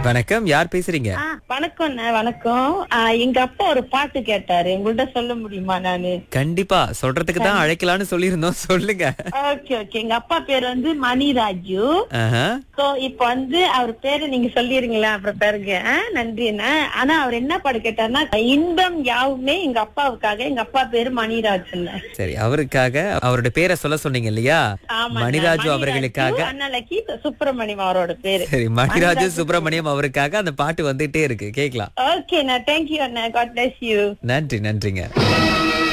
வணக்கம் யார் பேசுறீங்க ஆ, வணக்கம்ண்ணே வணக்கம் ஆ, எங்க அப்பா ஒரு பாட்டு கேட்டாரு உங்கள்ட்ட சொல்ல முடியுமா நானு கண்டிப்பா சொல்றதுக்கு தான் அழைக்கலாம்னு சொல்லியிருந்தோம் சொல்லுங்க ஓகே ஓகே எங்க அப்பா பேர் வந்து மணிராஜு ஆஹா. சோ இப்ப வந்து அவர் பேரு நீங்க சொல்லிருங்களா அப்புறம் பேருங்க ஆ, நன்றி அண்ணா ஆனா அவர் என்ன பாட்டு கேட்டாருன்னா இன்பம் யாவுமே எங்க அப்பாவுக்காக எங்க அப்பா பேரு மணிராஜுங்க சரி அவருக்காக அவரோட பேரை சொல்ல சொன்னீங்க இல்லையா ஆமாண்ணா, மணிராஜு அவர்களுக்காக அண்ணலக்கி சுப்பிரமணியம் அவரோட பேரு சரி மணிராஜு சுப்பிரமணியம் அவருக்காக அந்த பாட்டு வந்துட்டே இருக்கு கேக்கலாம் ஓகேண்ணா தேங்க்யூ அண்ணா காட் பிளஸ் யூ நன்றி நன்றிங்க